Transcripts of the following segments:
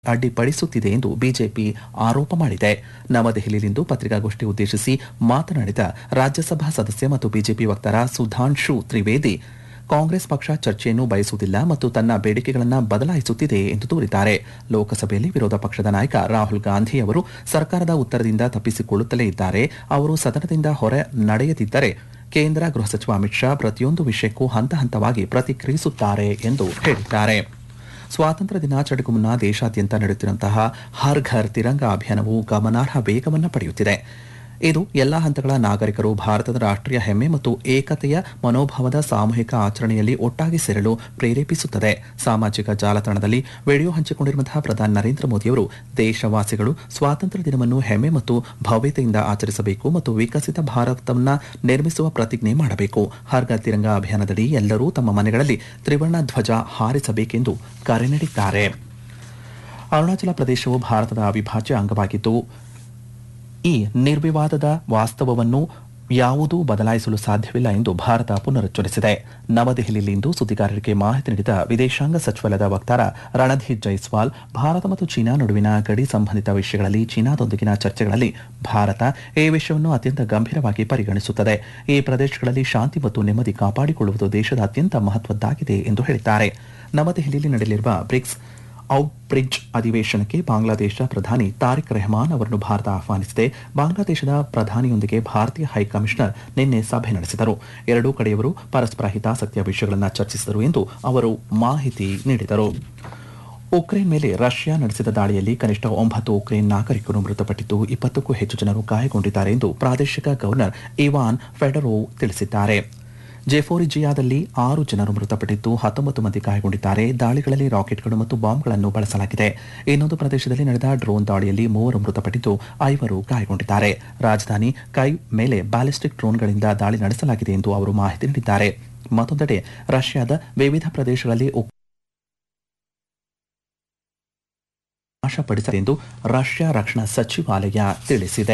ಅಡ್ಡಿಪಡಿಸುತ್ತಿದೆ ಎಂದು ಬಿಜೆಪಿ ಆರೋಪ ಮಾಡಿದೆ ನವದೆಹಲಿಯಲ್ಲಿಂದು ಪತ್ರಿಕಾಗೋಷ್ಠಿ ಉದ್ದೇಶಿಸಿ ಮಾತನಾಡಿದ ರಾಜ್ಯಸಭಾ ಸದಸ್ಯ ಮತ್ತು ಬಿಜೆಪಿ ವಕ್ತಾರ ಸುಧಾಂಶು ತ್ರಿವೇದಿ ಕಾಂಗ್ರೆಸ್ ಪಕ್ಷ ಚರ್ಚೆಯನ್ನು ಬಯಸುವುದಿಲ್ಲ ಮತ್ತು ತನ್ನ ಬೇಡಿಕೆಗಳನ್ನು ಬದಲಾಯಿಸುತ್ತಿದೆ ಎಂದು ದೂರಿದ್ದಾರೆ ಲೋಕಸಭೆಯಲ್ಲಿ ವಿರೋಧ ಪಕ್ಷದ ನಾಯಕ ರಾಹುಲ್ ಗಾಂಧಿ ಅವರು ಸರ್ಕಾರದ ಉತ್ತರದಿಂದ ತಪ್ಪಿಸಿಕೊಳ್ಳುತ್ತಲೇ ಇದ್ದಾರೆ ಅವರು ಸದನದಿಂದ ಹೊರ ನಡೆಯದಿದ್ದರೆ ಕೇಂದ್ರ ಗೃಹ ಸಚಿವ ಅಮಿತ್ ಶಾ ಪ್ರತಿಯೊಂದು ವಿಷಯಕ್ಕೂ ಹಂತ ಹಂತವಾಗಿ ಪ್ರತಿಕ್ರಿಯಿಸುತ್ತಾರೆ ಎಂದು ಹೇಳಿದ್ದಾರೆ ಸ್ವಾತಂತ್ರ್ಯ ದಿನಾಚರಣೆಗೂ ಮುನ್ನ ದೇಶಾದ್ಯಂತ ನಡೆಯುತ್ತಿರುವಂತಹ ಹರ್ ಘರ್ ತಿರಂಗ ಅಭಿಯಾನವು ಗಮನಾರ್ಹ ವೇಗವನ್ನು ಪಡೆಯುತ್ತಿದೆ ಇದು ಎಲ್ಲಾ ಹಂತಗಳ ನಾಗರಿಕರು ಭಾರತದ ರಾಷ್ಟ್ರೀಯ ಹೆಮ್ಮೆ ಮತ್ತು ಏಕತೆಯ ಮನೋಭಾವದ ಸಾಮೂಹಿಕ ಆಚರಣೆಯಲ್ಲಿ ಒಟ್ಟಾಗಿ ಸೇರಲು ಪ್ರೇರೇಪಿಸುತ್ತದೆ ಸಾಮಾಜಿಕ ಜಾಲತಾಣದಲ್ಲಿ ವಿಡಿಯೋ ಹಂಚಿಕೊಂಡಿರುವಂತಹ ಪ್ರಧಾನಿ ನರೇಂದ್ರ ಮೋದಿಯವರು ದೇಶವಾಸಿಗಳು ಸ್ವಾತಂತ್ರ್ಯ ದಿನವನ್ನು ಹೆಮ್ಮೆ ಮತ್ತು ಭವ್ಯತೆಯಿಂದ ಆಚರಿಸಬೇಕು ಮತ್ತು ವಿಕಸಿತ ಭಾರತವನ್ನು ನಿರ್ಮಿಸುವ ಪ್ರತಿಜ್ಞೆ ಮಾಡಬೇಕು ಹರ್ ಘರ್ ತಿರಂಗ ಅಭಿಯಾನದಡಿ ಎಲ್ಲರೂ ತಮ್ಮ ಮನೆಗಳಲ್ಲಿ ತ್ರಿವರ್ಣ ಧ್ವಜ ಹಾರಿಸಬೇಕೆಂದು ಕರೆ ನೀಡಿದ್ದಾರೆ ಅರುಣಾಚಲ ಪ್ರದೇಶವು ಭಾರತದ ಅವಿಭಾಜ್ಯ ಅಂಗವಾಗಿದ್ದು ಈ ನಿರ್ವಿವಾದದ ವಾಸ್ತವವನ್ನು ಯಾವುದೂ ಬದಲಾಯಿಸಲು ಸಾಧ್ಯವಿಲ್ಲ ಎಂದು ಭಾರತ ಪುನರುಚ್ಚರಿಸಿದೆ ನವದೆಹಲಿಯಲ್ಲಿಂದು ಸುದ್ದಿಗಾರರಿಗೆ ಮಾಹಿತಿ ನೀಡಿದ ವಿದೇಶಾಂಗ ಸಚಿವಾಲಯದ ವಕ್ತಾರ ರಣಧೀರ್ ಜೈಸ್ವಾಲ್ ಭಾರತ ಮತ್ತು ಚೀನಾ ನಡುವಿನ ಗಡಿ ಸಂಬಂಧಿತ ವಿಷಯಗಳಲ್ಲಿ ಚೀನಾದೊಂದಿಗಿನ ಚರ್ಚೆಗಳಲ್ಲಿ ಭಾರತ ಈ ವಿಷಯವನ್ನು ಅತ್ಯಂತ ಗಂಭೀರವಾಗಿ ಪರಿಗಣಿಸುತ್ತದೆ ಈ ಪ್ರದೇಶಗಳಲ್ಲಿ ಶಾಂತಿ ಮತ್ತು ನೆಮ್ಮದಿ ಕಾಪಾಡಿಕೊಳ್ಳುವುದು ದೇಶದ ಅತ್ಯಂತ ಮಹತ್ವದ್ದಾಗಿದೆ ಎಂದು ಹೇಳಿದ್ದಾರೆ ನವದೆಹಲಿಯಲ್ಲಿ ನಡೆಯಲಿರುವ ಬ್ರಿಕ್ಸ್ ಔಟ್ಬ್ರಿಡ್ಜ್ ಅಧಿವೇಶನಕ್ಕೆ ಬಾಂಗ್ಲಾದೇಶ ಪ್ರಧಾನಿ ತಾರಿಕ್ ರೆಹಮಾನ್ ಅವರನ್ನು ಭಾರತ ಆಹ್ವಾನಿಸಿದೆ ಬಾಂಗ್ಲಾದೇಶದ ಪ್ರಧಾನಿಯೊಂದಿಗೆ ಭಾರತೀಯ ಹೈಕಮಿಷನರ್ ನಿನ್ನೆ ಸಭೆ ನಡೆಸಿದರು ಎರಡೂ ಕಡೆಯವರು ಪರಸ್ಪರ ಹಿತಾಸಕ್ತಿಯ ವಿಷಯಗಳನ್ನು ಚರ್ಚಿಸಿದರು ಎಂದು ಅವರು ಮಾಹಿತಿ ನೀಡಿದರು ಉಕ್ರೇನ್ ಮೇಲೆ ರಷ್ಯಾ ನಡೆಸಿದ ದಾಳಿಯಲ್ಲಿ ಕನಿಷ್ಠ ಒಂಬತ್ತು ಉಕ್ರೇನ್ ನಾಗರಿಕರು ಮೃತಪಟ್ಟಿದ್ದು ಇಪ್ಪತ್ತಕ್ಕೂ ಹೆಚ್ಚು ಜನರು ಗಾಯಗೊಂಡಿದ್ದಾರೆ ಎಂದು ಪ್ರಾದೇಶಿಕ ಗವರ್ನರ್ ಇವಾನ್ ಫೆಡರೋವ್ ತಿಳಿಸಿದ್ದಾರೆ ಜೆಫೋರಿಜಿಯಾದಲ್ಲಿ ಆರು ಜನರು ಮೃತಪಟ್ಟಿದ್ದು ಹತ್ತೊಂಬತ್ತು ಮಂದಿ ಗಾಯಗೊಂಡಿದ್ದಾರೆ ದಾಳಿಗಳಲ್ಲಿ ರಾಕೆಟ್ಗಳು ಮತ್ತು ಬಾಂಬ್ಗಳನ್ನು ಬಳಸಲಾಗಿದೆ ಇನ್ನೊಂದು ಪ್ರದೇಶದಲ್ಲಿ ನಡೆದ ಡ್ರೋನ್ ದಾಳಿಯಲ್ಲಿ ಮೂವರು ಮೃತಪಟ್ಟಿದ್ದು ಐವರು ಗಾಯಗೊಂಡಿದ್ದಾರೆ ರಾಜಧಾನಿ ಕೈ ಮೇಲೆ ಬ್ಯಾಲಿಸ್ಟಿಕ್ ಡ್ರೋನ್ಗಳಿಂದ ದಾಳಿ ನಡೆಸಲಾಗಿದೆ ಎಂದು ಅವರು ಮಾಹಿತಿ ನೀಡಿದ್ದಾರೆ ಮತ್ತೊಂದೆಡೆ ರಷ್ಯಾದ ವಿವಿಧ ಪ್ರದೇಶಗಳಲ್ಲಿ ನಾಶಪಡಿಸಿದೆ ಎಂದು ರಷ್ಯಾ ರಕ್ಷಣಾ ಸಚಿವಾಲಯ ತಿಳಿಸಿದೆ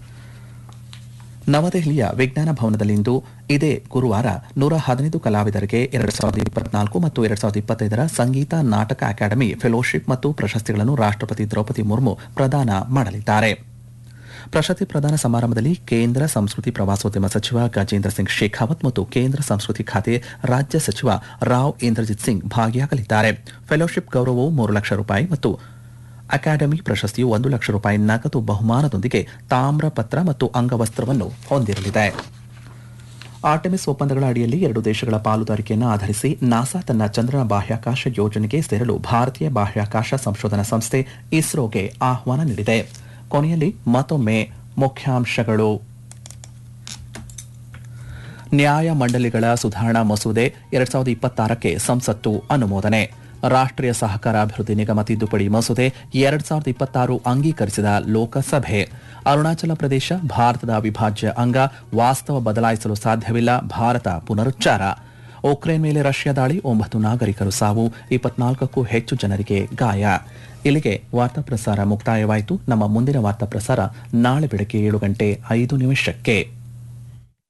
ನವದೆಹಲಿಯ ವಿಜ್ಞಾನ ಭವನದಲ್ಲಿಂದು ಇದೇ ಗುರುವಾರ ನೂರ ಹದಿನೈದು ಕಲಾವಿದರಿಗೆ ಎರಡು ಸಾವಿರದ ಇಪ್ಪತ್ನಾಲ್ಕು ಮತ್ತು ಎರಡು ಸಾವಿರದ ಇಪ್ಪತ್ತೈದರ ಸಂಗೀತ ನಾಟಕ ಅಕಾಡೆಮಿ ಫೆಲೋಶಿಪ್ ಮತ್ತು ಪ್ರಶಸ್ತಿಗಳನ್ನು ರಾಷ್ಟ್ರಪತಿ ದ್ರೌಪದಿ ಮುರ್ಮು ಪ್ರದಾನ ಮಾಡಲಿದ್ದಾರೆ ಪ್ರಶಸ್ತಿ ಪ್ರದಾನ ಸಮಾರಂಭದಲ್ಲಿ ಕೇಂದ್ರ ಸಂಸ್ಕೃತಿ ಪ್ರವಾಸೋದ್ಯಮ ಸಚಿವ ಗಜೇಂದ್ರ ಸಿಂಗ್ ಶೇಖಾವತ್ ಮತ್ತು ಕೇಂದ್ರ ಸಂಸ್ಕೃತಿ ಖಾತೆ ರಾಜ್ಯ ಸಚಿವ ರಾವ್ ಇಂದ್ರಜಿತ್ ಸಿಂಗ್ ಭಾಗಿಯಾಗಲಿದ್ದಾರೆ ಫೆಲೋಶಿಪ್ ಗೌರವವು ಮೂರು ಲಕ್ಷ ರೂಪಾಯಿ ಮತ್ತು ಅಕಾಡೆಮಿ ಪ್ರಶಸ್ತಿಯು ಒಂದು ಲಕ್ಷ ರೂಪಾಯಿ ನಗದು ಬಹುಮಾನದೊಂದಿಗೆ ತಾಮ್ರಪತ್ರ ಮತ್ತು ಅಂಗವಸ್ತ್ರವನ್ನು ಹೊಂದಿರಲಿದೆ ಆರ್ಟೆಮಿಸ್ ಒಪ್ಪಂದಗಳ ಅಡಿಯಲ್ಲಿ ಎರಡು ದೇಶಗಳ ಪಾಲುದಾರಿಕೆಯನ್ನು ಆಧರಿಸಿ ನಾಸಾ ತನ್ನ ಚಂದ್ರನ ಬಾಹ್ಯಾಕಾಶ ಯೋಜನೆಗೆ ಸೇರಲು ಭಾರತೀಯ ಬಾಹ್ಯಾಕಾಶ ಸಂಶೋಧನಾ ಸಂಸ್ಥೆ ಇಸ್ರೋಗೆ ಆಹ್ವಾನ ನೀಡಿದೆ ಕೊನೆಯಲ್ಲಿ ಮತ್ತೊಮ್ಮೆ ಮುಖ್ಯಾಂಶಗಳು ನ್ಯಾಯ ಮಂಡಳಿಗಳ ಸುಧಾರಣಾ ಮಸೂದೆ ಎರಡ್ ಸಾವಿರದ ಇಪ್ಪತ್ತಾರಕ್ಕೆ ಸಂಸತ್ತು ಅನುಮೋದನೆ ರಾಷ್ಟ್ರೀಯ ಸಹಕಾರ ಅಭಿವೃದ್ಧಿ ನಿಗಮ ತಿದ್ದುಪಡಿ ಮಸೂದೆ ಎರಡ್ ಸಾವಿರದ ಇಪ್ಪತ್ತಾರು ಅಂಗೀಕರಿಸಿದ ಲೋಕಸಭೆ ಅರುಣಾಚಲ ಪ್ರದೇಶ ಭಾರತದ ಅವಿಭಾಜ್ಯ ಅಂಗ ವಾಸ್ತವ ಬದಲಾಯಿಸಲು ಸಾಧ್ಯವಿಲ್ಲ ಭಾರತ ಪುನರುಚ್ಚಾರ ಉಕ್ರೇನ್ ಮೇಲೆ ರಷ್ಯಾ ದಾಳಿ ಒಂಬತ್ತು ನಾಗರಿಕರು ಸಾವು ಇಪ್ಪತ್ನಾಲ್ಕಕ್ಕೂ ಹೆಚ್ಚು ಜನರಿಗೆ ಗಾಯ ಇಲ್ಲಿಗೆ ವಾರ್ತಾ ಪ್ರಸಾರ ಮುಕ್ತಾಯವಾಯಿತು ನಮ್ಮ ಮುಂದಿನ ವಾರ್ತಾ ಪ್ರಸಾರ ನಾಳೆ ಬೆಳಗ್ಗೆ ಏಳು ಗಂಟೆ ಐದು ನಿಮಿಷಕ್ಕೆ